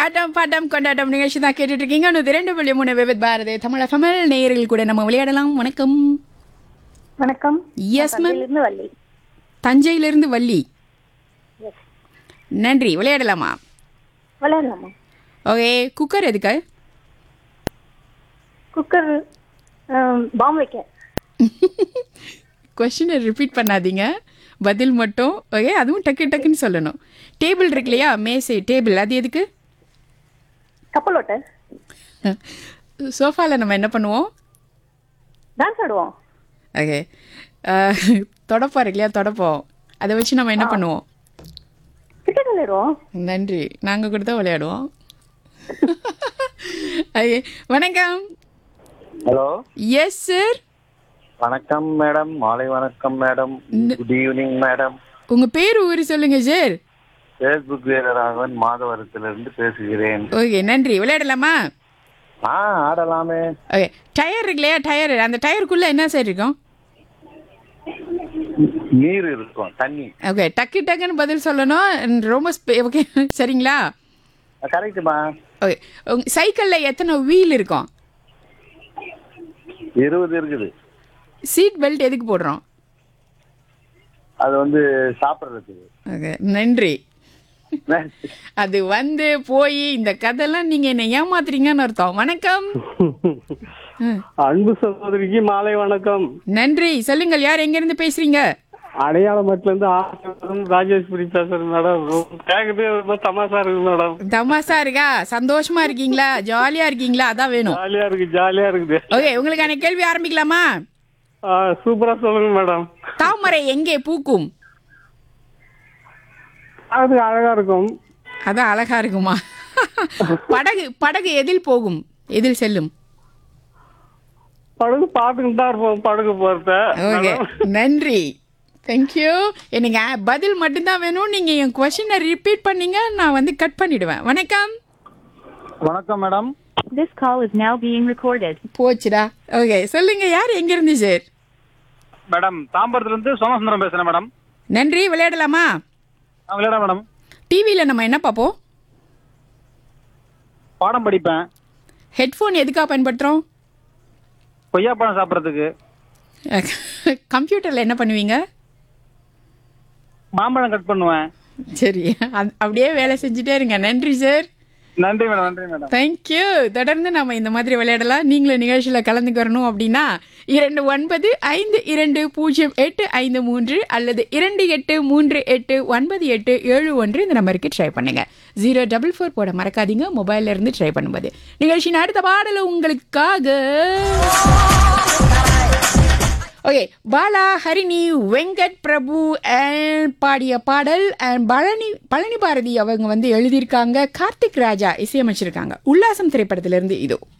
ஆட்டம் bottom கொண்டாட்டம் நிகழ்ச்சி தான் கேட்டுட்டு இருக்கீங்க நூத்தி ரெண்டு புள்ளி மூணு விவித் பாரதி தமிழ் தமிழ் நேயர்கள் கூட நம்ம விளையாடலாம் வணக்கம் வணக்கம் எஸ் மேம் இருந்து வள்ளி தஞ்சையிலிருந்து வள்ளி நன்றி விளையாடலாமா விளையாடலாமா ஓகே குக்கர் எதுக்கு குக்கர் பாம் வைக்க கொஷினை ரிப்பீட் பண்ணாதீங்க பதில் மட்டும் ஓகே அதுவும் டக்கு டக்குன்னு சொல்லணும் டேபிள் இருக்கு இல்லையா மேசை டேபிள் அது எதுக்கு கப்பலோட்ட சோஃபாவில் நம்ம என்ன பண்ணுவோம் டான்ஸ் ஆடுவோம் ஓகே தொடப்பம் இருக்கு இல்லையா தொடப்பம் அதை வச்சு நம்ம என்ன பண்ணுவோம் கிரிக்கெட் விளையாடுவோம் நன்றி நாங்கள் கூட தான் விளையாடுவோம் ஓகே வணக்கம் ஹலோ எஸ் சார் வணக்கம் மேடம் மாலை வணக்கம் மேடம் குட் ஈவினிங் மேடம் உங்கள் பேர் ஊர் சொல்லுங்க சார் ஃபேஸ்புக் வீரராகவன் மாதவரத்திலிருந்து பேசுகிறேன் ஓகே நன்றி விளையாடலாமா ஆ ஆடலாமே ஓகே டயர் இருக்கு இல்லையா டயர் அந்த டயருக்குள்ளே என்ன சார் இருக்கும் நீர் இருக்கும் தண்ணி ஓகே டக்கு டக்குன்னு பதில் சொல்லணும் ரொம்ப ஓகே சரிங்களா கரெக்டுமா ஓகே உங்க சைக்கிளில் எத்தனை வீல் இருக்கும் இருபது இருக்குது சீட் பெல்ட் எதுக்கு போடுறோம் அது வந்து சாப்பிட்றதுக்கு ஓகே நன்றி அது வந்து போய் இந்த கதைலாம் நீங்க என்ன ஏமாத்துறீங்கன்னு அர்த்தம் வணக்கம் ம். அன்பு சகோதரிக்கு மாலை வணக்கம் நன்றி சொல்லுங்கள் யார் எங்க இருந்து பேசுறீங்க அடையாளமட்டில இருந்து ஆசிரியரும் ராஜேஸ்வரி பேசுறேன் மேடம் கேக்குறது ரொம்ப தமாசா இருக்கு மேடம் தமாசா இருக்கா சந்தோஷமா இருக்கீங்களா ஜாலியா இருக்கீங்களா அதான் வேணும் ஜாலியா இருக்கு ஜாலியா இருக்குது ஓகே உங்களுக்கான கேள்வி ஆரம்பிக்கலாமா ஆ, சூப்பரா சொல்லுங்க மேடம் தாமரை எங்கே பூக்கும் அது அழகா இருக்கும் அதான் அழகா இருக்குமா படகு படகு எதில் போகும் எதில் செல்லும் படகு பார்த்துக்கிட்டு தான் இருப்போம் படகு போறத ஓகே நன்றி தேங்க்யூ எனக்கு ஆ- பதில் மட்டும்தான் வேணும் நீங்க என் கொஸ்டினை ரிப்பீட் பண்ணீங்க நான் வந்து கட் பண்ணிடுவேன் வணக்கம் வணக்கம் madam This call is now being recorded. போச்சுடா ஓகே சொல்லுங்க யார் எங்க இருந்து சார் மேடம் தாம்பரத்துல இருந்து சோமசுந்தரம் பேசுறேன் மேடம் நன்றி விளையாடலாமா விளையாட மேடம் டிவியில் நம்ம என்ன பார்ப்போம் பாடம் படிப்பேன் ஹெட்ஃபோன் எதுக்காக பயன்படுத்துகிறோம் கொய்யா பழம் சாப்பிட்றதுக்கு கம்ப்யூட்டரில் என்ன பண்ணுவீங்க மாம்பழம் கட் பண்ணுவேன் சரி அது- அப்படியே வேலை செஞ்சுட்டே இருங்க நன்றி சார் நன்றி மேடம் நன்றி மேடம் தேங்க்யூ தொடர்ந்து நம்ம இந்த மாதிரி விளையாடலாம் நீங்களும் நிகழ்ச்சியில் கலந்துக்கிறணும் அப்படின்னா இரண்டு ஒன்பது ஐந்து இரண்டு பூஜ்ஜியம் எட்டு ஐந்து மூன்று அல்லது இரண்டு எட்டு மூன்று எட்டு ஒன்பது எட்டு ஏழு ஒன்று இந்த நம்பருக்கு ட்ரை பண்ணுங்க ஜீரோ டபுள் ஃபோர் போட மறக்காதீங்க மொபைல்ல இருந்து ட்ரை பண்ணும்போது நிகழ்ச்சியின் அடுத்த பாடல உங்களுக்காக ஓகே பாலா ஹரிணி வெங்கட் பிரபு and பாடிய பாடல் அண்ட் பழனி பழனி பாரதி அவங்க வந்து எழுதியிருக்காங்க கார்த்திக் ராஜா இசையமைச்சிருக்காங்க உல்லாசம் திரைப்படத்திலிருந்து இதோ